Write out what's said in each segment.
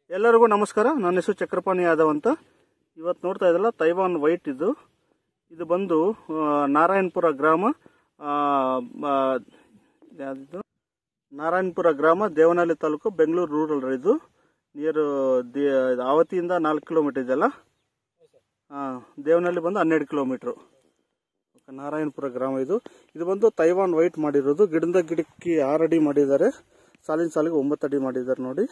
ಎಲ್ಲರಿಗೂ ನಮಸ್ಕಾರ ನನ್ನ ಹೆಸರು ಚಕ್ರಪಾಣಿ ಯಾದವ್ ಅಂತ ಇವತ್ತು ನೋಡ್ತಾ ಇದ್ದಲ್ಲ ತೈವಾನ್ ವೈಟ್ ಇದು ಇದು ಬಂದು ಆ, ನಾರಾಯಣಪುರ ಗ್ರಾಮ ಆ, ಆ, ಯಾವ್ದಿದು ನಾರಾಯಣಪುರ ಗ್ರಾಮ ದೇವನಹಳ್ಳಿ ತಾಲೂಕು ಬೆಂಗಳೂರು ರೂರಲ್ ಇದು ನಿಯರ್ ಆವತಿಯಿಂದ ನಾಲ್ಕು ಕಿಲೋಮೀಟರ್ ಇದೆಯಲ್ಲ ಹಾಂ ದೇವನಹಳ್ಳಿ ಬಂದು ಹನ್ನೆರಡು ಕಿಲೋಮೀಟ್ರು ನಾರಾಯಣಪುರ ಗ್ರಾಮ ಇದು ಇದು ಬಂದು ತೈವಾನ್ ವೈಟ್ ಮಾಡಿರೋದು ಗಿಡದ ಗಿಡಕ್ಕೆ ಆರು ಅಡಿ ಮಾಡಿದ್ದಾರೆ ಸಾಲಿನ ಸಾಲಿಗೆ ಒಂಬತ್ತು ಅಡಿ ಮಾಡಿದ್ದಾರೆ ನೋಡಿ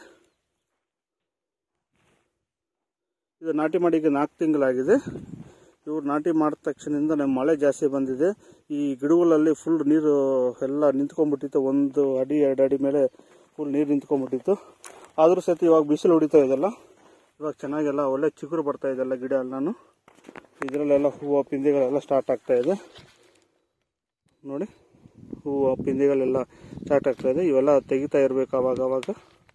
ಇದು ನಾಟಿ ಮಾಡಿ ಈಗ ನಾಲ್ಕು ತಿಂಗಳಾಗಿದೆ ಇವ್ರು ನಾಟಿ ಮಾಡಿದ ತಕ್ಷಣದಿಂದ ನಮ್ಮ ಮಳೆ ಜಾಸ್ತಿ ಬಂದಿದೆ ಈ ಗಿಡಗಳಲ್ಲಿ ಫುಲ್ ನೀರು ಎಲ್ಲ ನಿಂತ್ಕೊಂಡ್ಬಿಟ್ಟಿತ್ತು ಒಂದು ಅಡಿ ಎರಡು ಅಡಿ ಮೇಲೆ ಫುಲ್ ನೀರು ನಿಂತ್ಕೊಂಡ್ಬಿಟ್ಟಿತ್ತು ಆದರೂ ಸಹಿತ ಇವಾಗ ಬಿಸಿಲು ಹೊಡಿತಾ ಇದೆಲ್ಲ ಇವಾಗ ಚೆನ್ನಾಗೆಲ್ಲ ಒಳ್ಳೆ ಚಿಗುರು ಬರ್ತಾ ಇದೆಲ್ಲ ಗಿಡ ಎಲ್ಲಾನು ಇದರಲ್ಲೆಲ್ಲ ಹೂವು ಪಿಂದಿಗಳೆಲ್ಲ ಸ್ಟಾರ್ಟ್ ಆಗ್ತಾ ಇದೆ ನೋಡಿ ಹೂವು ಪಿಂದಿಗಳೆಲ್ಲ ಸ್ಟಾರ್ಟ್ ಆಗ್ತಾ ಇದೆ ಇವೆಲ್ಲ ತೆಗಿತಾ ಇರಬೇಕು ಅವಾಗ ಅವಾಗ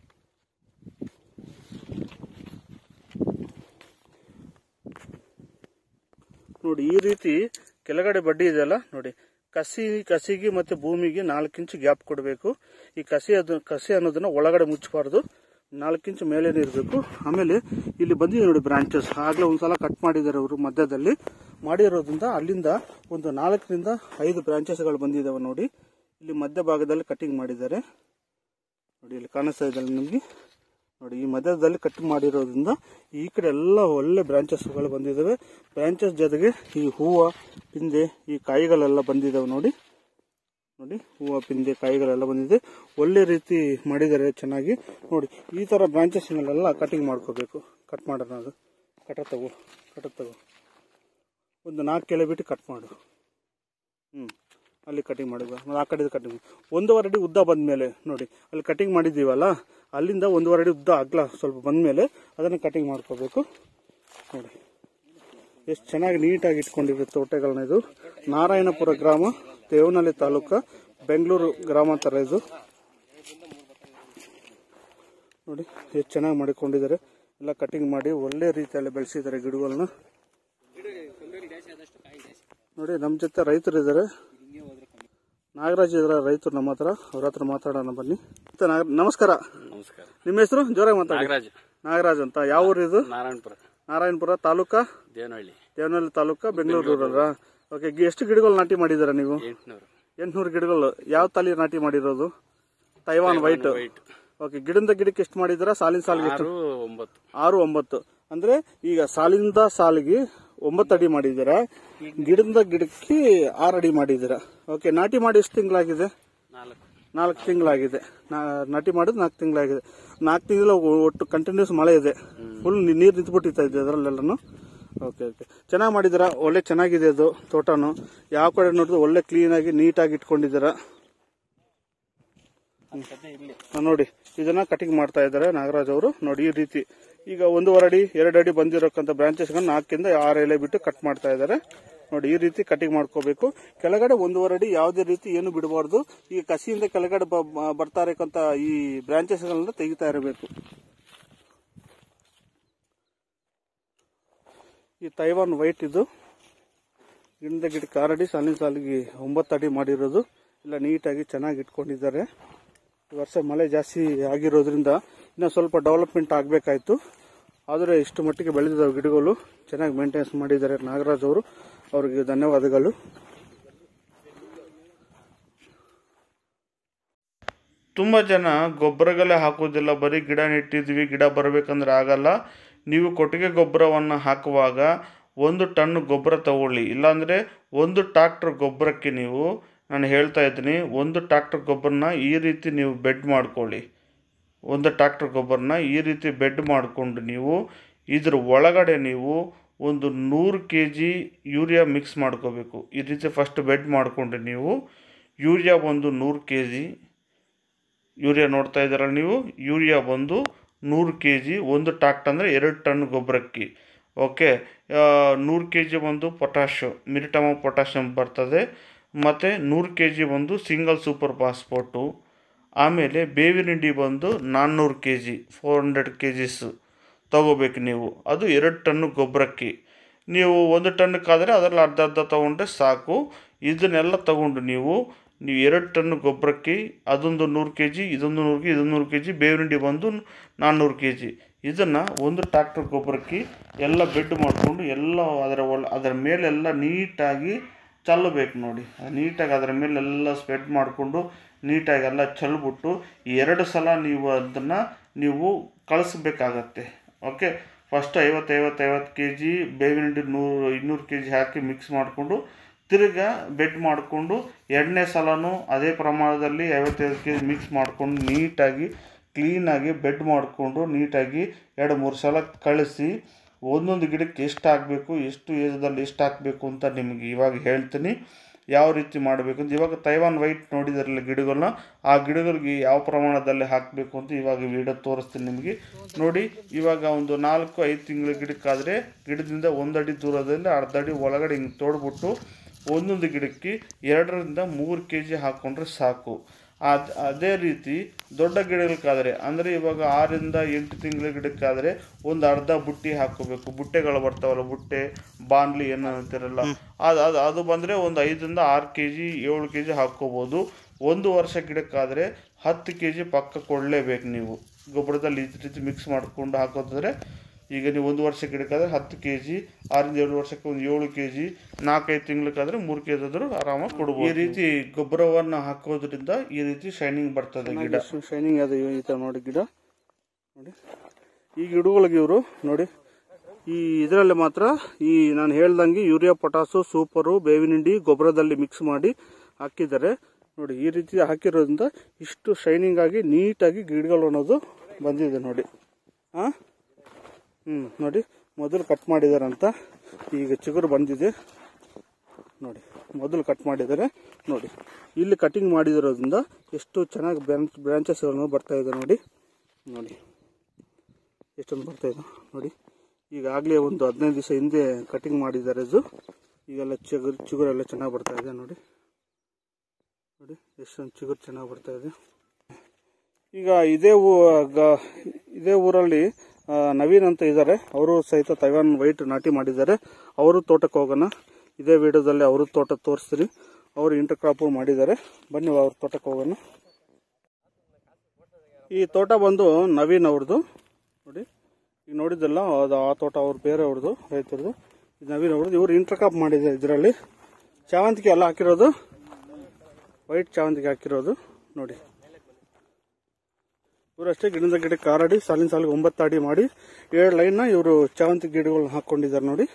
ನೋಡಿ ಈ ರೀತಿ ಕೆಳಗಡೆ ಬಡ್ಡಿ ಇದೆಯಲ್ಲ ನೋಡಿ ಕಸಿ ಕಸಿಗೆ ಮತ್ತೆ ಭೂಮಿಗೆ ನಾಲ್ಕು ಇಂಚು ಗ್ಯಾಪ್ ಕೊಡಬೇಕು ಈ ಕಸಿ ಅದು ಕಸಿ ಅನ್ನೋದನ್ನ ಒಳಗಡೆ ಮುಚ್ಚಬಾರ್ದು ನಾಲ್ಕು ಇಂಚು ಮೇಲೇನೆ ಇರಬೇಕು ಆಮೇಲೆ ಇಲ್ಲಿ ಬಂದಿದೆ ನೋಡಿ ಬ್ರಾಂಚಸ್ ಆಗ್ಲೇ ಒಂದ್ಸಲ ಕಟ್ ಮಾಡಿದ್ದಾರೆ ಅವರು ಮಧ್ಯದಲ್ಲಿ ಮಾಡಿರೋದ್ರಿಂದ ಅಲ್ಲಿಂದ ಒಂದು ನಾಲ್ಕರಿಂದ ಐದು ಬ್ರಾಂಚಸ್ಗಳು ಬಂದಿದ್ದಾವೆ ನೋಡಿ ಇಲ್ಲಿ ಮಧ್ಯ ಭಾಗದಲ್ಲಿ ಕಟಿಂಗ್ ಮಾಡಿದ್ದಾರೆ ನೋಡಿ ಇಲ್ಲಿ ಕಾಣಿಸ್ತಾ ಇದೆ ನಿಮಗೆ ನೋಡಿ ಈ ಮಧ್ಯದಲ್ಲಿ ಕಟ್ ಮಾಡಿರೋದ್ರಿಂದ ಈ ಕಡೆ ಎಲ್ಲ ಒಳ್ಳೆ ಬ್ರಾಂಚಸ್ಗಳು ಬಂದಿದ್ದಾವೆ ಬ್ರಾಂಚಸ್ ಜೊತೆಗೆ ಈ ಹೂವು ಪಿಂದೆ ಈ ಕಾಯಿಗಳೆಲ್ಲ ಬಂದಿದ್ದಾವೆ ನೋಡಿ ನೋಡಿ ಹೂವು ಪಿಂದೆ ಕಾಯಿಗಳೆಲ್ಲ ಬಂದಿದೆ ಒಳ್ಳೆ ರೀತಿ ಮಾಡಿದ್ದಾರೆ ಚೆನ್ನಾಗಿ ನೋಡಿ ಈ ಥರ ಬ್ರಾಂಚಸ್ನೆಲ್ಲ ಕಟಿಂಗ್ ಮಾಡ್ಕೋಬೇಕು ಕಟ್ ಮಾಡೋಣ ಅದು ಕಟ ತಗೋ ಕಟ ತಗೋ ಒಂದು ನಾಲ್ಕು ಕೆಳೆ ಬಿಟ್ಟು ಕಟ್ ಮಾಡು ಹ್ಞೂ ಅಲ್ಲಿ ಕಟಿಂಗ್ ಮಾಡಿದ್ವ ಆ ಕಡೆ ಕಟಿಂಗ್ ಒಂದೂವರೆ ಅಡಿ ಉದ್ದ ಬಂದಮೇಲೆ ನೋಡಿ ಅಲ್ಲಿ ಕಟಿಂಗ್ ಮಾಡಿದ್ದೀವಲ್ಲ ಅಲ್ಲಿಂದ ಒಂದೂವರೆ ಅಡಿ ಉದ್ದ ಅಗ್ಲ ಸ್ವಲ್ಪ ಬಂದಮೇಲೆ ಅದನ್ನು ಕಟಿಂಗ್ ಮಾಡ್ಕೋಬೇಕು ನೋಡಿ ಎಷ್ಟು ಚೆನ್ನಾಗಿ ನೀಟಾಗಿ ಇಟ್ಕೊಂಡಿರೋ ತೋಟಗಳನ್ನ ಇದು ನಾರಾಯಣಪುರ ಗ್ರಾಮ ದೇವನಹಳ್ಳಿ ತಾಲೂಕು ಬೆಂಗಳೂರು ಗ್ರಾಮಾಂತರ ಇದು ನೋಡಿ ಎಷ್ಟು ಚೆನ್ನಾಗಿ ಮಾಡಿಕೊಂಡಿದ್ದಾರೆ ಎಲ್ಲ ಕಟಿಂಗ್ ಮಾಡಿ ಒಳ್ಳೆ ರೀತಿಯಲ್ಲಿ ಬೆಳೆಸಿದ್ದಾರೆ ಗಿಡಗಳನ್ನ ನೋಡಿ ನಮ್ಮ ಜೊತೆ ರೈತರು ಇದ್ದಾರೆ ನಾಗರಾಜ್ ಇದ್ರ ರೈತರು ನಮ್ಮ ಹತ್ರ ಅವ್ರ ಹತ್ರ ಮಾತಾಡೋಣ ಬನ್ನಿ ಮತ್ತೆ ನಾಗ- ನಮಸ್ಕಾರ ನಮಸ್ಕಾರ ನಿಮ್ಮ ಹೆಸರು ಜೋರಾಗಿ ಮಾತಾಡಿ ನಾಗರಾಜ್ ನಾಗರಾಜ್ ಅಂತ ಯಾವ ಊರು ಇದು ನಾರಾಯಣಪುರ ನಾರಾಯಣಪುರ ತಾಲೂಕಾ ದೇವನಹಳ್ಳಿ ದೇವನಹಳ್ಳಿ ತಾಲೂಕಾ ಬೆಂಗಳೂರು ರೂರಲ್ ಓಕೆ ಎಷ್ಟು ಗಿಡಗಳು ನಾಟಿ ಮಾಡಿದ್ದೀರಾ ನೀವು ಎಂಟುನೂರು ಎಂಟ್ನೂರು ಗಿಡಗಳು ಯಾವ ತಳಿ ನಾಟಿ ಮಾಡಿರೋದು ತೈವಾನ್ ವೈಟ್ ವೈಟ್ ಓಕೆ ಗಿಡದಿಂದ ಗಿಡಕ್ಕೆ ಎಷ್ಟು ಮಾಡಿದ್ದೀರಾ ಸಾಲಿನ ಸಾಲಿಗೆ ಎಷ್ಟು ಆರು ಒಂಬತ್ತು ಆರು ಒಂಬತ್ತು ಅಂದ್ರೆ ಈಗ ಸಾಲಿಂದ ಸಾಲಿಗೆ ಒಂಬತ್ತು ಅಡಿ ಮಾಡಿದ್ದೀರಾ ಗಿಡದಿಂದ ಗಿಡಕ್ಕೆ ಆರು ಅಡಿ ಮಾಡಿದ್ದೀರಾ ಓಕೆ ನಾಟಿ ಮಾಡಿ ಎಷ್ಟು ತಿಂಗಳಾಗಿದೆ ನಾಲ್ಕು ನಾಲ್ಕು ತಿಂಗಳಾಗಿದೆ ನಾಟಿ ಮಾಡಿದ್ ನಾಲ್ಕು ತಿಂಗಳಾಗಿದೆ ನಾಲ್ಕು ತಿಂಗಳ ಒಟ್ಟು ಕಂಟಿನ್ಯೂಸ್ ಮಳೆ ಇದೆ ಫುಲ್ ನೀರು ನಿಂತ್ಬಿಟ್ಟಿತ್ತ ಇದೆ ಅದರಲ್ಲೆಲ್ಲನು ಓಕೆ ಓಕೆ ಚೆನ್ನಾಗಿ ಮಾಡಿದ್ದೀರಾ ಒಳ್ಳೆ ಚೆನ್ನಾಗಿದೆ ಅದು ತೋಟನು ಯಾವ ಕಡೆ ನೋಡಿದ್ರು ಒಳ್ಳೆ ಕ್ಲೀನಾಗಿ ನೀಟಾಗಿ ಇಟ್ಕೊಂಡಿದ್ದೀರಾ ಇಲ್ಲಿ ಹಾ, ನೋಡಿ ಇದನ್ನ ಕಟಿಂಗ್ ಮಾಡ್ತಾ ಇದ್ದಾರೆ ನಾಗರಾಜ್ ಅವರು ನೋಡಿ ಈ ರೀತಿ ಈಗ ಒಂದೂವರೆ ಅಡಿ ಎರಡು ಅಡಿ ಬಂದಿರೋಕ್ಕಂತ ಬ್ರಾಂಚಸ್ ನಾಲ್ಕಿಂದ ಆರು ಎಲೆ ಬಿಟ್ಟು ಕಟ್ ಮಾಡ್ತಾ ಇದ್ದಾರೆ ನೋಡಿ ಈ ರೀತಿ ಕಟಿಂಗ್ ಮಾಡ್ಕೋಬೇಕು ಕೆಳಗಡೆ ಒಂದೂವರೆ ಅಡಿ ಯಾವುದೇ ರೀತಿ ಏನು ಬಿಡಬಾರ್ದು ಈಗ ಕಸಿಯಿಂದ ಕೆಳಗಡೆ ಬ- ಬ- ಬರ್ತಾ ಇರಕ್ಕಂತ ಈ ಬ್ರಾಂಚಸ್ಗಳನ್ನ ತೆಗಿತಾ ಇರಬೇಕು ಈ ತೈವಾನ್ ವೈಟ್ ಇದು ಗಿಡದ ಗಿಡಕ್ಕೆ ಆರು ಅಡಿ ಸಾಲಿನ ಸಾಲಿಗೆ ಒಂಬತ್ತು ಅಡಿ ಮಾಡಿರೋದು ಎಲ್ಲ ನೀಟಾಗಿ ಚೆನ್ನಾಗಿ ಇಟ್ಕೊಂಡಿದ್ದಾರೆ ಈ ವರ್ಷ ಮಳೆ ಜಾಸ್ತಿ ಆಗಿರೋದ್ರಿಂದ ಇನ್ನೂ ಸ್ವಲ್ಪ ಡೆವಲಪ್ಮೆಂಟ್ ಆಗಬೇಕಾಯ್ತು ಆದರೆ ಇಷ್ಟು ಮಟ್ಟಿಗೆ ಬೆಳೆದಿದ್ದಾವೆ ಗಿಡಗಳು ಚೆನ್ನಾಗಿ ಮೇಂಟೆನೆನ್ಸ್ ಮಾಡಿದ್ದಾರೆ ನಾಗರಾಜ್ ಅವರು ಅವರಿಗೆ ಧನ್ಯವಾದಗಳು ತುಂಬ ಜನ ಗೊಬ್ಬರಗಳೇ ಹಾಕೋದಿಲ್ಲ ಬರೀ ಗಿಡ ನೆಟ್ಟಿದ್ವಿ ಗಿಡ ಬರಬೇಕಂದ್ರೆ ಆಗಲ್ಲ ನೀವು ಕೊಟ್ಟಿಗೆ ಗೊಬ್ಬರವನ್ನು ಹಾಕುವಾಗ ಒಂದು ಟನ್ ಗೊಬ್ಬರ ತಗೊಳ್ಳಿ ಇಲ್ಲಾಂದರೆ ಒಂದು ಟ್ರಾಕ್ಟರ್ ಗೊಬ್ಬರಕ್ಕೆ ನೀವು ನಾನು ಹೇಳ್ತಾ ಇದ್ದೀನಿ ಒಂದು ಟ್ರಾಕ್ಟರ್ ಗೊಬ್ಬರನ ಈ ರೀತಿ ನೀವು ಬೆಡ್ ಮಾಡ್ಕೊಳ್ಳಿ ಒಂದು ಟ್ರಾಕ್ಟರ್ ಗೊಬ್ಬರನ ಈ ರೀತಿ ಬೆಡ್ ಮಾಡಿಕೊಂಡು ನೀವು ಇದ್ರ ಒಳಗಡೆ ನೀವು ಒಂದು ನೂರು ಕೆ ಜಿ ಯೂರಿಯಾ ಮಿಕ್ಸ್ ಮಾಡ್ಕೋಬೇಕು ಈ ರೀತಿ ಫಸ್ಟ್ ಬೆಡ್ ಮಾಡಿಕೊಂಡು ನೀವು ಯೂರಿಯಾ ಒಂದು ನೂರು ಕೆ ಜಿ ಯೂರಿಯಾ ನೋಡ್ತಾ ಇದ್ದೀರಲ್ಲ ನೀವು ಯೂರಿಯಾ ಬಂದು ನೂರು ಕೆ ಜಿ ಒಂದು ಟಾಕ್ಟ್ ಅಂದರೆ ಎರಡು ಟನ್ ಗೊಬ್ಬರಕ್ಕೆ ಓಕೆ ನೂರು ಕೆ ಜಿ ಒಂದು ಪೊಟ್ಯಾಶು ಮಿರಿಟಮ ಪೊಟ್ಯಾಷಿಯಮ್ ಬರ್ತದೆ ಮತ್ತು ನೂರು ಕೆ ಜಿ ಬಂದು ಸಿಂಗಲ್ ಸೂಪರ್ ಫಾಸ್ಫೋಟು ಆಮೇಲೆ ಬೇವಿನ ಹಿಂಡಿ ಬಂದು ನಾನ್ನೂರು K G four hundred K Gs ತಗೋಬೇಕು ನೀವು ಅದು ಎರಡು ಟನ್ನು ಗೊಬ್ಬರಕ್ಕೆ ನೀವು ಒಂದು ಟನ್ನಕ್ಕಾದರೆ ಅದರಲ್ಲಿ ಅರ್ಧ ಅರ್ಧ ತೊಗೊಂಡ್ರೆ ಸಾಕು ಇದನ್ನೆಲ್ಲ ತಗೊಂಡು ನೀವು ನೀವು ಎರಡು ಟನ್ ಗೊಬ್ಬರಕ್ಕೆ ಅದೊಂದು ನೂರು ಕೆ ಜಿ ಇದೊಂದು ನೂರು ಕೆ ಇದೊಂದು ನೂರು ಕೆ ಜಿ ಬೇವಿನ ಹಿಂಡಿ ಬಂದು ನಾನ್ನೂರು ಕೆ ಜಿ ಇದನ್ನು ಒಂದು ಟ್ರ್ಯಾಕ್ಟರ್ ಗೊಬ್ಬರಕ್ಕೆ ಎಲ್ಲ ಬೆಡ್ ಮಾಡಿಕೊಂಡು ಎಲ್ಲ ಅದರ ಒಳ ಅದರ ಮೇಲೆಲ್ಲ ನೀಟಾಗಿ ಚಲ್ಲಬೇಕು ನೋಡಿ ನೀಟಾಗಿ ಅದರ ಮೇಲೆಲ್ಲ ಸ್ಪ್ರೆಡ್ ಮಾಡಿಕೊಂಡು ನೀಟಾಗಿ ಎಲ್ಲ ಚೆಲ್ಬಿಟ್ಟು ಎರಡು ಸಲ ನೀವು ಅದನ್ನು ನೀವು ಕಳಿಸ್ಬೇಕಾಗತ್ತೆ ಓಕೆ ಫಸ್ಟ್ ಐವತ್ತು ಐವತ್ತು ಐವತ್ತು ಕೆ ಜಿ ಬೇವಿನ ಹಿಂಡಿ ನೂರು ಇನ್ನೂರು ಕೆ ಜಿ ಹಾಕಿ ಮಿಕ್ಸ್ ಮಾಡಿಕೊಂಡು ತಿರ್ಗಾ ಬೆಡ್ ಮಾಡಿಕೊಂಡು ಎರಡನೇ ಸಲನೂ ಅದೇ ಪ್ರಮಾಣದಲ್ಲಿ ಐವತ್ತೈದು ಕೆ ಜಿ ಮಿಕ್ಸ್ ಮಾಡಿಕೊಂಡು ನೀಟಾಗಿ ಕ್ಲೀನಾಗಿ ಬೆಡ್ ಮಾಡಿಕೊಂಡು ನೀಟಾಗಿ ಎರಡು ಮೂರು ಸಲ ಕಳಿಸಿ ಒಂದೊಂದು ಗಿಡಕ್ಕೆ ಎಷ್ಟು ಹಾಕಬೇಕು ಎಷ್ಟು ಏಜದಲ್ಲಿ ಎಷ್ಟು ಹಾಕಬೇಕು ಅಂತ ನಿಮಗೆ ಇವಾಗ ಹೇಳ್ತೀನಿ ಯಾವ ರೀತಿ ಮಾಡಬೇಕು ಅಂತ ಇವಾಗ ತೈವಾನ್ ವೈಟ್ ನೋಡಿದಾರಲ್ಲ ಗಿಡಗಳನ್ನ ಆ ಗಿಡಗಳಿಗೆ ಯಾವ ಪ್ರಮಾಣದಲ್ಲಿ ಹಾಕಬೇಕು ಅಂತ ಇವಾಗ ವಿಡಿಯೋ ತೋರಿಸ್ತೀನಿ ನಿಮಗೆ ನೋಡಿ ಇವಾಗ ಒಂದು ನಾಲ್ಕು ಐದು ತಿಂಗಳ ಗಿಡಕ್ಕಾದರೆ ಗಿಡದಿಂದ ಒಂದು ಅಡಿ ದೂರದಲ್ಲಿ ಅರ್ಧ ಅಡಿ ಒಳಗಡೆ ಹಿಂಗೆ ತೋಡ್ಬಿಟ್ಟು ಒಂದೊಂದು ಗಿಡಕ್ಕೆ ಎರಡರಿಂದ ಮೂರು ಕೆ ಜಿ ಹಾಕ್ಕೊಂಡ್ರೆ ಸಾಕು ಅದ್ ಅದೇ ರೀತಿ ದೊಡ್ಡ ಗಿಡಗಳಕ್ಕಾದರೆ ಅಂದರೆ ಇವಾಗ ಆರಿಂದ ಎಂಟು ತಿಂಗಳ ಗಿಡಕ್ಕಾದರೆ ಒಂದು ಅರ್ಧ ಬುಟ್ಟಿ ಹಾಕೋಬೇಕು ಬುಟ್ಟೆಗಳು ಬರ್ತಾವಲ್ಲ ಬುಟ್ಟೆ ಬಾನ್ಲಿ ಏನು ಅಂತಿರಲ್ಲ ಅದು ಅದು ಅದು ಬಂದರೆ ಒಂದು ಐದರಿಂದ ಆರು ಕೆ ಜಿ ಏಳು ಕೆ ಜಿ ಹಾಕ್ಕೋಬೋದು ಒಂದು ವರ್ಷ ಗಿಡಕ್ಕಾದರೆ ಹತ್ತು ಕೆ ಜಿ ಪಕ್ಕ ಕೊಡಲೇಬೇಕು ನೀವು ಗೊಬ್ಬರದಲ್ಲಿ ಈ ರೀತಿ ಮಿಕ್ಸ್ ಮಾಡಿಕೊಂಡು ಹಾಕೋದಾದ್ರೆ ಈಗ ನೀವು ಒಂದು ವರ್ಷ ಗಿಡಕ್ಕಾದ್ರೆ ಹತ್ತು ಕೆ ಜಿ ಆರಿಂದ ಏಳು ವರ್ಷಕ್ಕೆ ಒಂದು ಏಳು ಕೆ ಜಿ ನಾಲ್ಕೈದು ತಿಂಗಳಕ್ಕಾದ್ರೆ ಮೂರು ಕೆ ಜಿ ಆದರೂ ಆರಾಮಾಗಿ ಕೊಡ್ಬೋದು ಈ ರೀತಿ ಗೊಬ್ಬರವನ್ನು ಹಾಕೋದ್ರಿಂದ ಈ ರೀತಿ ಶೈನಿಂಗ್ ಬರ್ತದೆ ಗಿಡ ಶೈನಿಂಗ್ ಅದು ಈ ಥರ ನೋಡಿ ಗಿಡ ನೋಡಿ ಈ ಗಿಡಗಳಿಗೆ ಇವರು ನೋಡಿ ಈ ಇದರಲ್ಲಿ ಮಾತ್ರ ಈ ನಾನು ಹೇಳ್ದಂಗೆ ಯೂರಿಯಾ ಪೊಟಾಸು ಸೂಪರು ಬೇವಿನ ಹಿಂಡಿ ಗೊಬ್ಬರದಲ್ಲಿ ಮಿಕ್ಸ್ ಮಾಡಿ ಹಾಕಿದ್ದಾರೆ ನೋಡಿ ಈ ರೀತಿ ಹಾಕಿರೋದ್ರಿಂದ ಇಷ್ಟು ಶೈನಿಂಗ್ ಆಗಿ ನೀಟಾಗಿ ಗಿಡಗಳು ಅನ್ನೋದು ಬಂದಿದೆ ನೋಡಿ ಹಾಂ ಹ್ಞೂ ನೋಡಿ ಮೊದಲು ಕಟ್ ಮಾಡಿದಾರಂತ ಈಗ ಚಿಗುರು ಬಂದಿದೆ ನೋಡಿ ಮೊದಲು ಕಟ್ ಮಾಡಿದ್ದಾರೆ ನೋಡಿ ಇಲ್ಲಿ ಕಟಿಂಗ್ ಮಾಡಿದಿರೋದ್ರಿಂದ ಎಷ್ಟು ಚೆನ್ನಾಗಿ ಬ್ರಾಂಚ್ ಬ್ರಾಂಚಸ್ಗಳನ್ನು ಬರ್ತಾ ಇದೆ ನೋಡಿ ನೋಡಿ ಎಷ್ಟೊಂದು ಬರ್ತಾ ಇದೆ ನೋಡಿ ಈಗಾಗಲೇ ಒಂದು ಹದಿನೈದು ದಿವಸ ಹಿಂದೆ ಕಟಿಂಗ್ ಮಾಡಿದ್ದಾರೆ ಇದು ಈಗೆಲ್ಲ ಚಿಗುರು ಚಿಗುರೆಲ್ಲ ಚೆನ್ನಾಗಿ ಬರ್ತಾ ಇದೆ ನೋಡಿ ನೋಡಿ ಎಷ್ಟೊಂದು ಚಿಗುರು ಚೆನ್ನಾಗಿ ಬರ್ತಾ ಇದೆ ಈಗ ಇದೇ ಊ ಗ- ಇದೇ ಊರಲ್ಲಿ ಆ, ನವೀನ್ ಅಂತ ಇದ್ದಾರೆ ಅವರು ಸಹಿತ ತೈವಾನ್ ವೈಟ್ ನಾಟಿ ಮಾಡಿದ್ದಾರೆ ಅವರು ತೋಟಕ್ಕೆ ಹೋಗೋಣ ಇದೇ ವಿಡಿಯೋದಲ್ಲಿ ಅವರು ತೋಟ ತೋರಿಸ್ತೀನಿ ಅವರು ಇಂಟರ್ ಕ್ರಾಪ್ ಮಾಡಿದ್ದಾರೆ ಬನ್ನಿ ಅವ್ರ ತೋಟಕ್ಕೆ ಹೋಗೋಣ ಈ ತೋಟ ಬಂದು ನವೀನ್ ಅವ್ರದ್ದು ನೋಡಿ ಈಗ ನೋಡಿದ್ದಲ್ಲ ಅದು ಆ ತೋಟ ಅವ್ರ ಬೇರೆ ಅವ್ರದ್ದು ರೈತರದು ಇದು ನವೀನ್ ಅವ್ರದ್ದು ಇವರು ಇಂಟರ್ ಕ್ರಾಪ್ ಮಾಡಿದ್ದಾರೆ ಇದರಲ್ಲಿ ಚಾವಂತಿಗೆ ಎಲ್ಲ ಹಾಕಿರೋದು ವೈಟ್ ಚಾವಂತಿಗೆ ಹಾಕಿರೋದು ನೋಡಿ ಇವರು ಅಷ್ಟೇ ಗಿಡದ ಗಿಡಕ್ಕೆ ಆರಡಿ ಸಾಲಿನ ಸಾಲಿಗೆ ಒಂಬತ್ತು ಅಡಿ ಮಾಡಿ ಏಳು ಲೈನ್ನ ಇವರು ಚಾವಂತಿ ಗಿಡಗಳನ್ನ ಹಾಕೊಂಡಿದ್ದಾರೆ ನೋಡಿ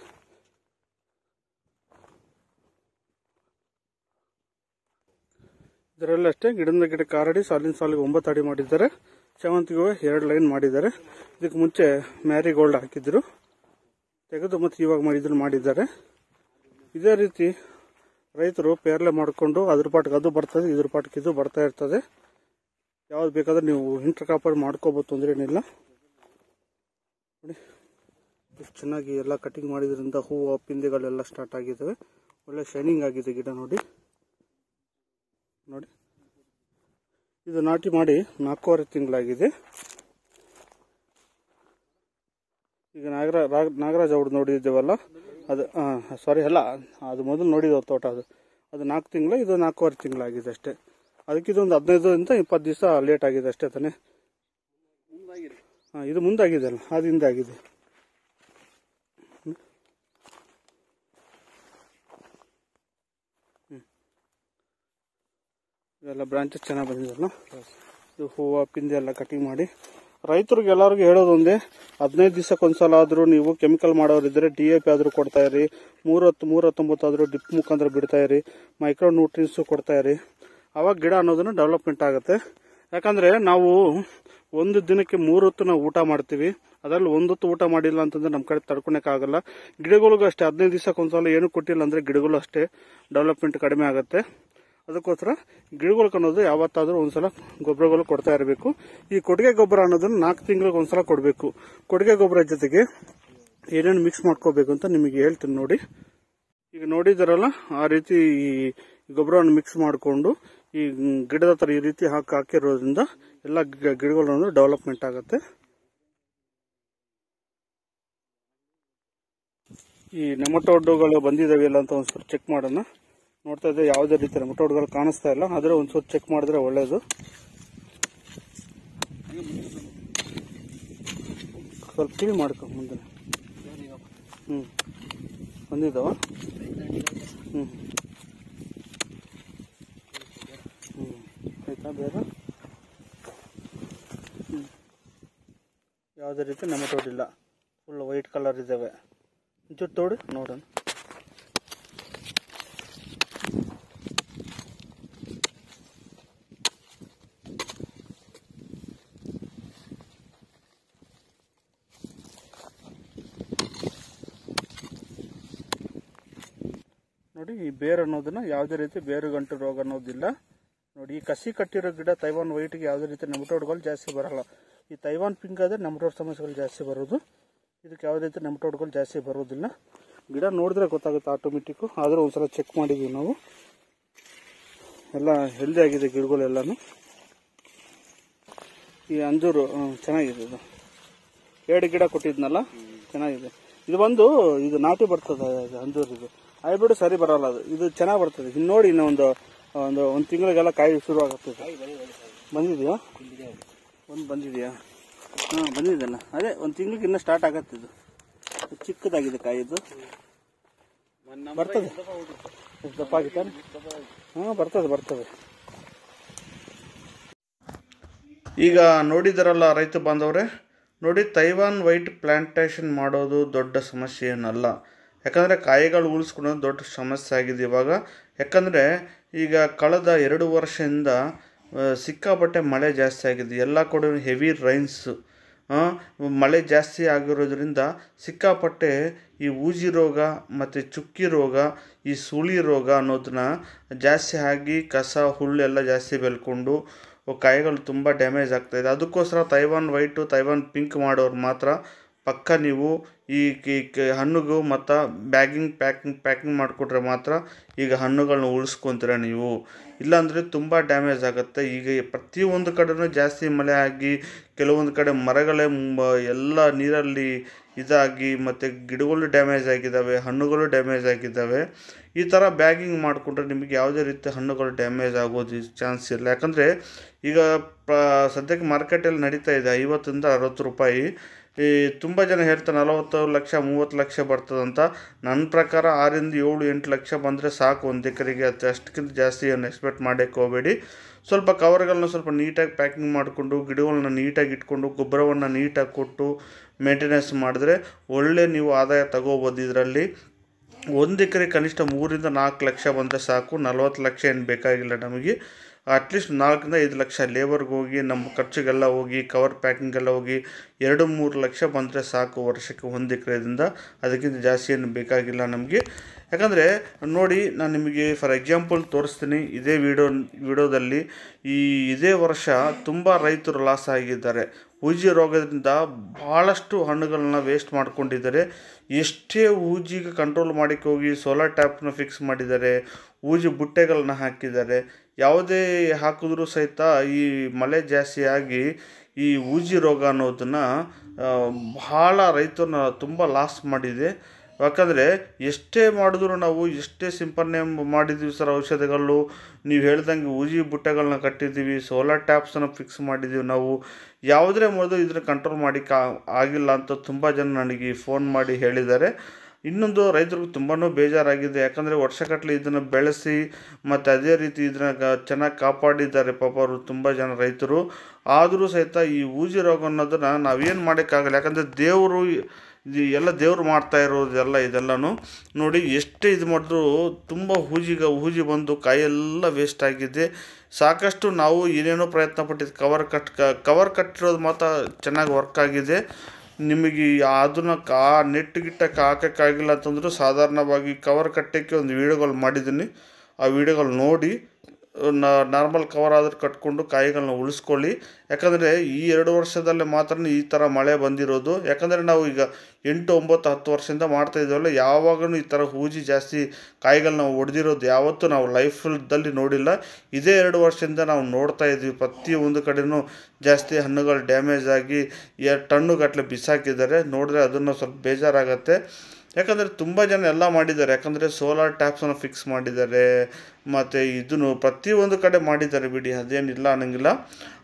ಇದರಲ್ಲಿ ಅಷ್ಟೇ ಗಿಡದ ಗಿಡಕ್ಕೆ ಆರಡಿ ಸಾಲಿನ ಸಾಲಿಗೆ ಒಂಬತ್ತು ಅಡಿ ಮಾಡಿದ್ದಾರೆ ಚಾವಂತಿಗೆ ಎರಡು ಲೈನ್ ಮಾಡಿದ್ದಾರೆ ಇದಕ್ಕೆ ಮುಂಚೆ ಮ್ಯಾರಿಗೋಲ್ಡ್ ಹಾಕಿದ್ರು ತೆಗೆದು ಮತ್ತೆ ಇವಾಗ ಮಾಡಿದ್ರು ಮಾಡಿದ್ದಾರೆ ಇದೇ ರೀತಿ ರೈತರು ಪೇರ್ಲೆ ಮಾಡಿಕೊಂಡು ಅದ್ರ ಪಾಟ್ಗೆ ಅದು ಬರ್ತದೆ ಇದ್ರ ಪಾಟ್ಗೆ ಇದು ಬರ್ತಾ ಇರ್ತದೆ ಯಾವ್ದು ಬೇಕಾದ್ರೆ ನೀವು ಇಂಟರ್ ಕಾಪರ್ ಮಾಡ್ಕೋಬೋದು ತೊಂದರೆ ಏನಿಲ್ಲ ನೋಡಿ ಎಷ್ಟು ಚೆನ್ನಾಗಿ ಎಲ್ಲ ಕಟಿಂಗ್ ಮಾಡಿದ್ರಿಂದ ಹೂವು ಪಿಂದೆಗಳೆಲ್ಲ ಸ್ಟಾರ್ಟ್ ಆಗಿದ್ದಾವೆ ಒಳ್ಳೆ ಶೈನಿಂಗ್ ಆಗಿದೆ ಗಿಡ ನೋಡಿ ನೋಡಿ ಇದು ನಾಟಿ ಮಾಡಿ ನಾಲ್ಕೂವರೆ ತಿಂಗಳಾಗಿದೆ ಈಗ ನಾಗರ ರಾಗ್- ನಾಗರಾಜ್ ಅವ್ರದ್ದು ನೋಡಿದ್ದೇವಲ್ಲ ಅದು ಸಾರಿ ಅಲ್ಲ ಅದು ಮೊದಲು ನೋಡಿದ ತೋಟ ಅದು ಅದು ನಾಲ್ಕು ತಿಂಗಳು ಇದು ನಾಲ್ಕೂವರೆ ತಿಂಗಳಾಗಿದೆ ಅಷ್ಟೇ ಅದಕ್ಕೆ ಇದೊಂದು ಹದಿನೈದರಿಂದ ಇಪ್ಪತ್ತು ದಿವಸ ಲೇಟ್ ಆಗಿದೆ ಅಷ್ಟೇ ತಾನೇ ಹಾಂ ಇದು ಮುಂದಾಗಿದೆ ಅಲ್ಲ ಅದು ಹಿಂದೆ ಆಗಿದೆ ಹ್ಮ್. ಹ್ಮ್. ಇವೆಲ್ಲ ಬ್ರಾಂಚಸ್ ಚೆನ್ನಾಗಿ ಬಂದಿದಲ್ಲ ಇದು ಹೂವು ಪಿಂದೆ ಎಲ್ಲ ಕಟಿಂಗ್ ಮಾಡಿ ರೈತರಿಗೆ ಎಲ್ಲರಿಗೂ ಹೇಳೋದು ಒಂದೇ ಹದಿನೈದು ದಿವಸಕ್ಕೊಂದ್ಸಲ ಆದರೂ ನೀವು ಕೆಮಿಕಲ್ ಮಾಡೋರಿದ್ರೆ ಡಿ ಎ ಪಿ ಆದರೂ ಕೊಡ್ತಾ ಇರಿ ಮೂರತ್ತು ಮೂರ ಹತ್ತೊಂಬತ್ತು ಆದರೂ ಡಿಪ್ ಮುಖಾಂತರ ಬಿಡ್ತಾ ಇರಿ ಮೈಕ್ರೋ ನ್ಯೂಟ್ರಿನ್ಸು ಕೊಡ್ತಾ ಇರಿ ಅವಾಗ ಗಿಡ ಅನ್ನೋದನ್ನು ಡೆವಲಪ್ಮೆಂಟ್ ಆಗುತ್ತೆ ಯಾಕಂದ್ರೆ ನಾವು ಒಂದು ದಿನಕ್ಕೆ ಮೂರು ಹೊತ್ತು ನಾವು ಊಟ ಮಾಡ್ತೀವಿ ಅದರಲ್ಲಿ ಒಂದೊತ್ತು ಊಟ ಮಾಡಿಲ್ಲ ಅಂತಂದ್ರೆ ನಮ್ಮ ಕಡೆ ತಡ್ಕೊಳಕ್ಕಾಗಲ್ಲ ಗಿಡಗಳಿಗೂ ಅಷ್ಟೇ ಹದಿನೈದು ದಿವಸಕ್ಕೊಂದ್ಸಲ ಏನು ಕೊಟ್ಟಿಲ್ಲ ಅಂದ್ರೆ ಗಿಡಗಳು ಅಷ್ಟೇ ಡೆವಲಪ್ಮೆಂಟ್ ಕಡಿಮೆ ಆಗುತ್ತೆ ಅದಕ್ಕೋಸ್ಕರ ಗಿಡಗಳಿಗೆ ಅನ್ನೋದು ಯಾವತ್ತಾದ್ರೂ ಒಂದ್ಸಲ ಗೊಬ್ಬರಗಳು ಕೊಡ್ತಾ ಇರಬೇಕು ಈ ಕೊಟ್ಟಿಗೆ ಗೊಬ್ಬರ ಅನ್ನೋದನ್ನ ನಾಲ್ಕು ತಿಂಗಳಿಗೆ ಒಂದ್ಸಲ ಕೊಡಬೇಕು ಕೊಟ್ಟಿಗೆ ಗೊಬ್ಬರ ಜೊತೆಗೆ ಏನೇನು ಮಿಕ್ಸ್ ಮಾಡ್ಕೋಬೇಕು ಅಂತ ನಿಮಗೆ ಹೇಳ್ತೀನಿ ನೋಡಿ ಈಗ ನೋಡಿದಾರಲ್ಲ ಆ ರೀತಿ ಈ ಗೊಬ್ಬರವನ್ನು ಮಿಕ್ಸ್ ಮಾಡಿಕೊಂಡು ಈ ಗಿಡದ ಹತ್ರ ಈ ರೀತಿ ಹಾಕಿ ಹಾಕಿರೋದ್ರಿಂದ ಎಲ್ಲ ಗಿ- ಗಿಡಗಳು ಡೆವಲಪ್ಮೆಂಟ್ ಆಗುತ್ತೆ ಈ ನೆಮಟೋಡ್ಗಳು ಬಂದಿದಾವೆ ಇಲ್ಲ ಅಂತ ಒಂದ್ಸಲ ಚೆಕ್ ಮಾಡೋಣ ನೋಡ್ತಾ ಇದ್ದೆ ಯಾವುದೇ ರೀತಿ ನೆಮಟೋಡ್ಗಳು ಕಾಣಿಸ್ತಾ ಇಲ್ಲ ಆದ್ರೆ ಒಂದ್ಸಲ ಚೆಕ್ ಮಾಡಿದ್ರೆ ಒಳ್ಳೇದು ಸ್ವಲ್ಪ ತಿಳಿ ಮಾಡ್ಕೊ ಮುಂದೆ ಹ್ಞೂ ಬಂದಿದ್ದಾವ ಹ್ಞೂ ಹ್ಞೂ ಆಯ್ತಾ ಬೇರೆ ಹ್ಞೂ ಯಾವುದೇ ರೀತಿ ನೆಮಟೋಡಿಲ್ಲ ಫುಲ್ ವೈಟ್ ಕಲರ್ ಇದ್ದಾವೆ ಒಂಚೂರು ತೋಡಿ ನೋಡೋಣ ನೋಡಿ ಈ ಬೇರ್ ಅನ್ನೋದನ್ನ ಯಾವುದೇ ರೀತಿ ಬೇರು ಗಂಟು ರೋಗ ಅನ್ನೋದಿಲ್ಲ ನೋಡಿ ಈ ಕಸಿ ಕಟ್ಟಿರೋ ಗಿಡ ತೈವಾನ್ ವೈಟ್ಗೆ ಯಾವುದೇ ರೀತಿ ನೆಮಟೋಡ್ಗಳು ಜಾಸ್ತಿ ಬರಲ್ಲ ಈ ತೈವಾನ್ ಪಿಂಕ್ ಆದ್ರೆ ನೆಮಟೋಡ್ ಸಮಸ್ಯೆಗಳು ಜಾಸ್ತಿ ಬರೋದು ಇದಕ್ಕೆ ಯಾವುದೇ ರೀತಿ ನೆಮಟೋಡ್ಗಳು ಜಾಸ್ತಿ ಬರೋದಿಲ್ಲ ಗಿಡ ನೋಡಿದ್ರೆ ಗೊತ್ತಾಗುತ್ತೆ ಆಟೋಮೆಟಿಕ್ಕು ಆದರೂ ಒಂದ್ಸಲ ಚೆಕ್ ಮಾಡಿದ್ವಿ ನಾವು ಎಲ್ಲ ಹೆಲ್ದಿ ಆಗಿದೆ ಗಿಡಗಳೆಲ್ಲನೂ ಈ ಅಂಜೂರು ಹ್ಮ್, ಚೆನ್ನಾಗಿದೆ ಇದು ಎರಡು ಗಿಡ ಕೊಟ್ಟಿದ್ನಲ್ಲ ಚೆನ್ನಾಗಿದೆ ಇದು ಬಂದು ಇದು ನಾಟಿ ಬರ್ತದೆ ಇದು ಅಂಜೂರು ಇದು ಹೈಬ್ರಿಡ್ ಸರಿ ಬರಲ್ಲ ಅದು ಇದು ಚೆನ್ನಾಗಿ ಬರ್ತದೆ ಇನ್ನು ನೋಡಿ ಇನ್ನು ಒಂದು ಒಂದು ಒಂದು ತಿಂಗಳಿಗೆಲ್ಲ ಕಾಯಿ ಶುರು ಆಗುತ್ತೆ ಇದು. ಬಂದಿದೆಯಾ ಒಂದು ಬಂದಿದೆಯಾ ಹಾಂ ಬಂದಿದೆಲ್ಲ ಅದೇ ಒಂದು ತಿಂಗಳಿಗೆ ಇನ್ನೂ ಸ್ಟಾರ್ಟ್ ಆಗತ್ತೆ ಇದು ಚಿಕ್ಕದಾಗಿದೆ ಕಾಯಿ ಇದು ಬರ್ತದೆ ಎಷ್ಟು ದಪ್ಪ ಆಗಿತ್ತ ಹಾಂ ಬರ್ತದೆ ಬರ್ತದೆ ಈಗ ನೋಡಿದಾರಲ್ಲ ರೈತ ಬಾಂಧವರೇ ನೋಡಿ ತೈವಾನ್ ವೈಟ್ ಪ್ಲಾಂಟೇಶನ್ ಮಾಡೋದು ದೊಡ್ಡ ಸಮಸ್ಯೆ ಏನಲ್ಲ ಯಾಕಂದರೆ ಕಾಯಿಗಳು ಉಳಿಸ್ಕೊಳ್ಳೋದು ದೊಡ್ಡ ಸಮಸ್ಯೆ ಆಗಿದೆ ಇವಾಗ ಯಾಕಂದರೆ ಈಗ ಕಳೆದ ಎರಡು ವರ್ಷದಿಂದ ಆ, ಸಿಕ್ಕಾಪಟ್ಟೆ ಮಳೆ ಜಾಸ್ತಿ ಆಗಿದೆ ಎಲ್ಲ ಕಡೆ ಹೆವಿ ರೈನ್ಸ್ ಮಳೆ ಜಾಸ್ತಿ ಆಗಿರೋದ್ರಿಂದ ಸಿಕ್ಕಾಪಟ್ಟೆ ಈ ಊಜಿ ರೋಗ ಮತ್ತು ಚುಕ್ಕಿ ರೋಗ ಈ ಸುಳಿ ರೋಗ ಅನ್ನೋದನ್ನ ಜಾಸ್ತಿ ಆಗಿ ಕಸ ಹುಲ್ಲೆಲ್ಲ ಜಾಸ್ತಿ ಬೆಳ್ಕೊಂಡು ಕಾಯಿಗಳು ತುಂಬ ಡ್ಯಾಮೇಜ್ ಆಗ್ತಾಯಿದೆ ಅದಕ್ಕೋಸ್ಕರ ತೈವಾನ್ ವೈಟು ತೈವಾನ್ ಪಿಂಕ್ ಮಾಡೋರು ಮಾತ್ರ ಪಕ್ಕ ನೀವು ಈ ಕಿ- ಕ- ಹಣ್ಣುಗೂ ಮತ್ತು ಬ್ಯಾಗಿಂಗ್ ಪ್ಯಾಕಿಂಗ್ ಪ್ಯಾಕಿಂಗ್ ಮಾಡಿಕೊಟ್ರೆ ಮಾತ್ರ ಈಗ ಹಣ್ಣುಗಳನ್ನ ಉಳಿಸ್ಕೊತೀರ ನೀವು ಇಲ್ಲಾಂದರೆ ತುಂಬ ಡ್ಯಾಮೇಜ್ ಆಗುತ್ತೆ ಈಗ ಪ್ರತಿಯೊಂದು ಕಡೆನೂ ಜಾಸ್ತಿ ಮಳೆ ಆಗಿ ಕೆಲವೊಂದು ಕಡೆ ಮರಗಳೇ ಮ- ಎಲ್ಲ ನೀರಲ್ಲಿ ಇದಾಗಿ ಮತ್ತು ಗಿಡಗಳು ಡ್ಯಾಮೇಜ್ ಆಗಿದ್ದಾವೆ ಹಣ್ಣುಗಳು ಡ್ಯಾಮೇಜ್ ಆಗಿದ್ದಾವೆ ಈ ಥರ ಬ್ಯಾಗಿಂಗ್ ಮಾಡಿಕೊಂಡ್ರೆ ನಿಮಗೆ ಯಾವುದೇ ರೀತಿ ಹಣ್ಣುಗಳು ಡ್ಯಾಮೇಜ್ ಆಗೋದು ಚಾನ್ಸ್ ಇಲ್ಲ ಯಾಕಂದರೆ ಈಗ ಪ ಸದ್ಯಕ್ಕೆ ಮಾರ್ಕೆಟಲ್ಲಿ ನಡೀತಾ ಇದೆ ಐವತ್ತರಿಂದ ಅರವತ್ತು ರೂಪಾಯಿ ಈ ತುಂಬ ಜನ ಹೇಳ್ತಾರೆ ನಲವತ್ತು ಲಕ್ಷ ಮೂವತ್ತು ಲಕ್ಷ ಬರ್ತದಂತ ನನ್ನ ಪ್ರಕಾರ ಆರಿಂದ ಏಳು ಎಂಟು ಲಕ್ಷ ಬಂದರೆ ಸಾಕು ಒಂದು ಎಕರೆಗೆ ಅದು ಅಷ್ಟಕ್ಕಿಂತ ಜಾಸ್ತಿ ಏನು ಎಕ್ಸ್ಪೆಕ್ಟ್ ಮಾಡೋಕ್ಕೆ ಹೋಗಬೇಡಿ ಸ್ವಲ್ಪ ಕವರ್ಗಳನ್ನ ಸ್ವಲ್ಪ ನೀಟಾಗಿ ಪ್ಯಾಕಿಂಗ್ ಮಾಡಿಕೊಂಡು ಗಿಡಗಳನ್ನ ನೀಟಾಗಿ ಇಟ್ಕೊಂಡು ಗೊಬ್ಬರವನ್ನು ನೀಟಾಗಿ ಕೊಟ್ಟು ಮೇಂಟೆನೆನ್ಸ್ ಮಾಡಿದ್ರೆ ಒಳ್ಳೆ ನೀವು ಆದಾಯ ತಗೋಬೋದು ಇದರಲ್ಲಿ ಒಂದು ಎಕರೆ ಕನಿಷ್ಠ ಮೂರಿಂದ ನಾಲ್ಕು ಲಕ್ಷ ಬಂದರೆ ಸಾಕು ನಲ್ವತ್ತು ಲಕ್ಷ ಏನು ಬೇಕಾಗಿಲ್ಲ ನಮಗೆ ಅಟ್ಲೀಸ್ಟ್ ನಾಲ್ಕರಿಂದ ಐದು ಲಕ್ಷ ಲೇಬರ್ಗೆ ಹೋಗಿ ನಮ್ಮ ಖರ್ಚಿಗೆಲ್ಲ ಹೋಗಿ ಕವರ್ ಪ್ಯಾಕಿಂಗೆಲ್ಲ ಹೋಗಿ ಎರಡು ಮೂರು ಲಕ್ಷ ಬಂದರೆ ಸಾಕು ವರ್ಷಕ್ಕೆ ಒಂದು ಎಕರೆದಿಂದ ಅದಕ್ಕಿಂತ ಜಾಸ್ತಿ ಏನು ಬೇಕಾಗಿಲ್ಲ ನಮಗೆ ಯಾಕಂದರೆ ನೋಡಿ ನಾನು ನಿಮಗೆ ಫಾರ್ ಎಕ್ಸಾಂಪಲ್ ತೋರಿಸ್ತೀನಿ ಇದೇ ವಿಡಿಯೋ ವಿಡಿಯೋದಲ್ಲಿ ಈ ಇದೇ ವರ್ಷ ತುಂಬ ರೈತರು ಲಾಸ್ ಆಗಿದ್ದಾರೆ ಊಜಿ ರೋಗದಿಂದ ಭಾಳಷ್ಟು ಹಣ್ಣುಗಳನ್ನ ವೇಸ್ಟ್ ಮಾಡ್ಕೊಂಡಿದ್ದಾರೆ ಎಷ್ಟೇ ಊಜಿಗೆ ಕಂಟ್ರೋಲ್ ಮಾಡಿಕ್ಕೆ ಹೋಗಿ ಸೋಲಾರ್ ಟ್ಯಾಪ್ನ ಫಿಕ್ಸ್ ಮಾಡಿದ್ದಾರೆ ಊಜಿ ಬುಟ್ಟೆಗಳನ್ನ ಹಾಕಿದ್ದಾರೆ ಯಾವುದೇ ಹಾಕಿದ್ರೂ ಸಹಿತ ಈ ಮಳೆ ಜಾಸ್ತಿ ಆಗಿ ಈ ಊಜಿ ರೋಗ ಅನ್ನೋದನ್ನು ಭಾಳ ರೈತರನ್ನ ತುಂಬ ಲಾಸ್ ಮಾಡಿದೆ ಯಾಕಂದರೆ ಎಷ್ಟೇ ಮಾಡಿದ್ರು ನಾವು ಎಷ್ಟೇ ಸಿಂಪರಣೆ ಮಾಡಿದ್ವಿ ಸರ್ ಔಷಧಿಗಳು ನೀವು ಹೇಳ್ದಂಗೆ ಊಜಿ ಬುಟ್ಟೆಗಳನ್ನ ಕಟ್ಟಿದ್ದೀವಿ ಸೋಲಾರ್ ಟ್ಯಾಪ್ಸನ್ನು ಫಿಕ್ಸ್ ಮಾಡಿದ್ದೀವಿ ನಾವು ಯಾವುದೇ ಮಾಡಿದ್ರು ಇದನ್ನ ಕಂಟ್ರೋಲ್ ಮಾಡಿಕ್ಕೆ ಆ- ಆಗಿಲ್ಲ ಅಂತ ತುಂಬ ಜನ ನನಗೆ ಫೋನ್ ಮಾಡಿ ಹೇಳಿದ್ದಾರೆ ಇನ್ನೊಂದು ರೈತರಿಗೆ ತುಂಬಾ ಬೇಜಾರಾಗಿದೆ ಯಾಕಂದರೆ ವರ್ಷಗಟ್ಟಲೆ ಇದನ್ನು ಬೆಳೆಸಿ ಮತ್ತು ಅದೇ ರೀತಿ ಇದನ್ನ ಚೆನ್ನಾಗಿ ಕಾಪಾಡಿದ್ದಾರೆ ಪಾಪ ಅವರು ತುಂಬ ಜನ ರೈತರು ಆದರೂ ಸಹಿತ ಈ ಊಜಿ ರೋಗ ಅನ್ನೋದನ್ನು ನಾವೇನು ಮಾಡೋಕ್ಕಾಗಲ್ಲ ಯಾಕಂದರೆ ದೇವರು ಇದು ಎಲ್ಲ ದೇವ್ರು ಮಾಡ್ತಾ ಇರೋದೆಲ್ಲ ಇದೆಲ್ಲನೂ ನೋಡಿ ಎಷ್ಟೇ ಇದು ಮಾಡಿದ್ರು ತುಂಬ ಹೂಜಿಗ ಹೂಜಿ ಬಂದು ಕಾಯೆಲ್ಲ ವೇಸ್ಟ್ ಆಗಿದೆ ಸಾಕಷ್ಟು ನಾವು ಏನೇನೋ ಪ್ರಯತ್ನ ಪಟ್ಟಿದ್ದು ಕವರ್ ಕಟ್ ಕವರ್ ಕಟ್ಟಿರೋದು ಮಾತ್ರ ಚೆನ್ನಾಗಿ ವರ್ಕ್ ಆಗಿದೆ ನಿಮಗೆ ಅದನ್ನ ಕಾ ನೆಟ್ ಗಿಟ್ಟಕ್ಕೆ ಹಾಕೋಕ್ಕಾಗಿಲ್ಲ ಅಂತಂದರೂ ಸಾಧಾರಣವಾಗಿ ಕವರ್ ಕಟ್ಟೋಕ್ಕೆ ಒಂದು ವೀಡಿಯೋಗಳು ಮಾಡಿದ್ದೀನಿ ಆ ವೀಡಿಯೋಗಳು ನೋಡಿ ನಾರ್ಮಲ್ ಕವರ್ ಆದರೂ ಕಟ್ಕೊಂಡು ಕಾಯಿಗಳನ್ನ ಉಳಿಸ್ಕೊಳ್ಳಿ ಯಾಕಂದರೆ ಈ ಎರಡು ವರ್ಷದಲ್ಲೇ ಮಾತ್ರ ಈ ಥರ ಮಳೆ ಬಂದಿರೋದು ಯಾಕಂದರೆ ನಾವು ಈಗ ಎಂಟು ಒಂಬತ್ತು ಹತ್ತು ವರ್ಷದಿಂದ ಮಾಡ್ತಾ ಇದ್ದೀವಲ್ಲ ಯಾವಾಗಲೂ ಈ ಥರ ಹೂಜಿ ಜಾಸ್ತಿ ಕಾಯಿಗಳನ್ನ ಹೊಡೆದಿರೋದು ಯಾವತ್ತೂ ನಾವು ಲೈಫಲ್ಲಿ ನೋಡಿಲ್ಲ ಇದೇ ಎರಡು ವರ್ಷದಿಂದ ನಾವು ನೋಡ್ತಾ ಇದ್ವಿ ಪ್ರತಿಯೊಂದು ಕಡೆನೂ ಜಾಸ್ತಿ ಹಣ್ಣುಗಳು ಡ್ಯಾಮೇಜ್ ಆಗಿ ಎರಡು ಟನ್ನುಗಟ್ಟಲೆ ಬಿಸಾಕಿದ್ದಾರೆ ನೋಡಿದ್ರೆ ಅದನ್ನು ಸ್ವಲ್ಪ ಬೇಜಾರಾಗತ್ತೆ ಯಾಕಂದರೆ ತುಂಬ ಜನ ಎಲ್ಲ ಮಾಡಿದ್ದಾರೆ ಯಾಕಂದರೆ ಸೋಲಾರ್ ಟ್ಯಾಪ್ಸನ್ನು ಫಿಕ್ಸ್ ಮಾಡಿದ್ದಾರೆ ಮತ್ತು ಇದನ್ನು ಪ್ರತಿಯೊಂದು ಕಡೆ ಮಾಡಿದ್ದಾರೆ ಬಿಡಿ ಅದೇನಿಲ್ಲ ಅನ್ನಂಗಿಲ್ಲ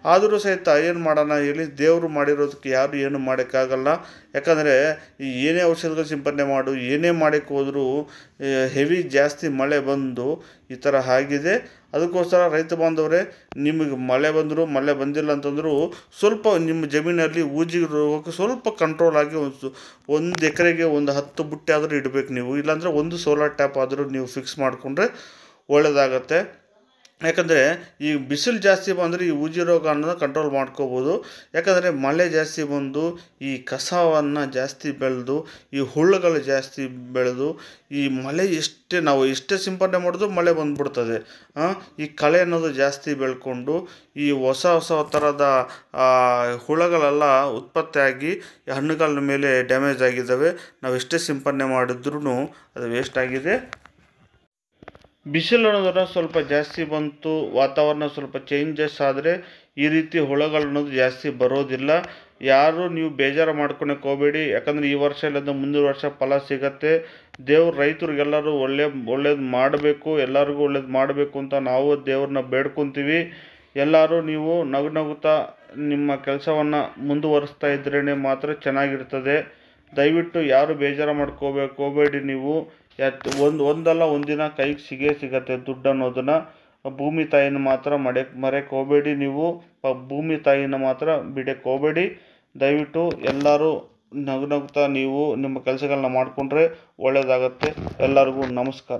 ಆದರೂ ಸಹಿತ ಏನು ಮಾಡೋಣ ಹೇಳಿ ದೇವರು ಮಾಡಿರೋದಕ್ಕೆ ಯಾರು ಏನು ಮಾಡೋಕ್ಕಾಗಲ್ಲ ಯಾಕಂದರೆ ಈ ಏನೇ ಔಷಧಿಗಳು ಸಿಂಪಡಣೆ ಮಾಡು ಏನೇ ಮಾಡೋಕ್ಕೆ ಹೋದರೂ ಹೆವಿ ಜಾಸ್ತಿ ಮಳೆ ಬಂದು ಈ ಥರ ಆಗಿದೆ ಅದಕ್ಕೋಸ್ಕರ ರೈತ ಬಾಂಧವರೇ ನಿಮಗೆ ಮಳೆ ಬಂದರೂ ಮಳೆ ಬಂದಿಲ್ಲ ಅಂತಂದರೂ ಸ್ವಲ್ಪ ನಿಮ್ಮ ಜಮೀನಲ್ಲಿ ಊಜಿ ರೋಗಕ್ಕೆ ಸ್ವಲ್ಪ ಕಂಟ್ರೋಲ್ ಆಗಿ ಒಂದು ಒಂದು ಎಕರೆಗೆ ಒಂದು ಹತ್ತು ಬುಟ್ಟಿ ಆದರೂ ಇಡಬೇಕು ನೀವು ಇಲ್ಲಾಂದರೆ ಒಂದು ಸೋಲಾರ್ ಟ್ಯಾಪ್ ಆದರೂ ನೀವು ಫಿಕ್ಸ್ ಮಾಡಿಕೊಂಡ್ರೆ ಒಳ್ಳೆಯದಾಗತ್ತೆ ಯಾಕಂದರೆ ಈ ಬಿಸಿಲು ಜಾಸ್ತಿ ಬಂದರೆ ಈ ಉಜಿ ರೋಗ ಅನ್ನೋದು ಕಂಟ್ರೋಲ್ ಮಾಡ್ಕೋಬೋದು ಯಾಕಂದರೆ ಮಳೆ ಜಾಸ್ತಿ ಬಂದು ಈ ಕಸವನ್ನು ಜಾಸ್ತಿ ಬೆಳೆದು ಈ ಹುಳುಗಳು ಜಾಸ್ತಿ ಬೆಳೆದು ಈ ಮಳೆ ಎಷ್ಟೇ ನಾವು ಎಷ್ಟೇ ಸಿಂಪಡಣೆ ಮಾಡಿದ್ರು ಮಳೆ ಬಂದ್ಬಿಡ್ತದೆ ಆ, ಈ ಕಳೆ ಅನ್ನೋದು ಜಾಸ್ತಿ ಬೆಳ್ಕೊಂಡು ಈ ಹೊಸ ಹೊಸ ಥರದ ಆ, ಹುಳಗಳೆಲ್ಲ ಉತ್ಪತ್ತಿಯಾಗಿ ಈ ಹಣ್ಣುಗಳ ಮೇಲೆ ಡ್ಯಾಮೇಜ್ ಆಗಿದ್ದಾವೆ ನಾವು ಎಷ್ಟೇ ಸಿಂಪಡಣೆ ಮಾಡಿದ್ರೂ ಅದು ವೇಸ್ಟ್ ಆಗಿದೆ ಬಿಸಿಲು ಅನ್ನೋದರ ಸ್ವಲ್ಪ ಜಾಸ್ತಿ ಬಂತು ವಾತಾವರಣ ಸ್ವಲ್ಪ ಚೇಂಜಸ್ ಆದರೆ ಈ ರೀತಿ ಹುಳಗಳು ಅನ್ನೋದು ಜಾಸ್ತಿ ಬರೋದಿಲ್ಲ ಯಾರು ನೀವು ಬೇಜಾರು ಮಾಡ್ಕೊಳಕ್ಕೆ ಹೋಗಬೇಡಿ ಯಾಕಂದರೆ ಈ ವರ್ಷ ಇಲ್ಲದ ಮುಂದಿನ ವರ್ಷ ಫಲ ಸಿಗತ್ತೆ ದೇವ್ರು ರೈತರಿಗೆಲ್ಲರೂ ಒಳ್ಳೆ ಒಳ್ಳೇದು ಮಾಡಬೇಕು ಎಲ್ಲರಿಗೂ ಒಳ್ಳೇದು ಮಾಡಬೇಕು ಅಂತ ನಾವು ದೇವ್ರನ್ನ ಬೇಡ್ಕೊತೀವಿ ಎಲ್ಲರೂ ನೀವು ನಗು ನಗುತ್ತಾ ನಿಮ್ಮ ಕೆಲಸವನ್ನು ಮುಂದುವರಿಸ್ತಾ ಇದ್ರೇ ಮಾತ್ರ ಚೆನ್ನಾಗಿರ್ತದೆ ದಯವಿಟ್ಟು ಯಾರು ಬೇಜಾರು ಮಾಡ್ಕೋಬೇಕು ಹೋಗಬೇಡಿ ನೀವು ಯಾತ್ ಒಂದು ಒಂದಲ್ಲ ಒಂದಿನ ಕೈಗೆ ಸಿಗೇ ಸಿಗತ್ತೆ ದುಡ್ಡು ಅನ್ನೋದನ್ನು ಭೂಮಿ ತಾಯಿನ ಮಾತ್ರ ಮಡ್ಯಕ್ಕೆ ಮರೆಯಕ್ಕೆ ಹೋಗಬೇಡಿ ನೀವು ಪ- ಭೂಮಿ ತಾಯಿನ ಮಾತ್ರ ಬಿಡಕ್ಕೆ ಹೋಗಬೇಡಿ ದಯವಿಟ್ಟು ಎಲ್ಲರೂ ನಗು ನಗುತ್ತಾ ನೀವು ನಿಮ್ಮ ಕೆಲಸಗಳನ್ನ ಮಾಡಿಕೊಂಡ್ರೆ ಒಳ್ಳೆಯದಾಗತ್ತೆ ಎಲ್ಲರಿಗೂ ನಮಸ್ಕಾರ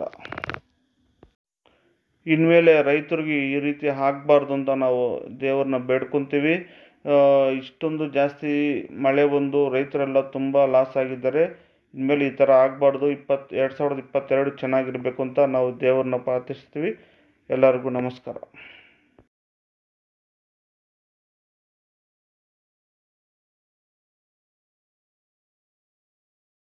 ಇನ್ಮೇಲೆ ರೈತರಿಗೆ ಈ ರೀತಿ ಆಗಬಾರ್ದು ಅಂತ ನಾವು ದೇವ್ರನ್ನ ಬೇಡ್ಕೊತೀವಿ ಆ, ಇಷ್ಟೊಂದು ಜಾಸ್ತಿ ಮಳೆ ಬಂದು ರೈತರೆಲ್ಲ ತುಂಬ ಲಾಸ್ ಆಗಿದ್ದಾರೆ ಇನ್ಮೇಲೆ ಈ ಥರ ಆಗಬಾರ್ದು ಇಪ್ಪತ್ತು ಎರಡು ಸಾವಿರದ ಇಪ್ಪತ್ತೆರಡು ಚೆನ್ನಾಗಿರಬೇಕು ಅಂತ ನಾವು ದೇವ್ರನ್ನ ಪ್ರಾರ್ಥಿಸ್ತೀವಿ ಎಲ್ಲರಿಗೂ ನಮಸ್ಕಾರ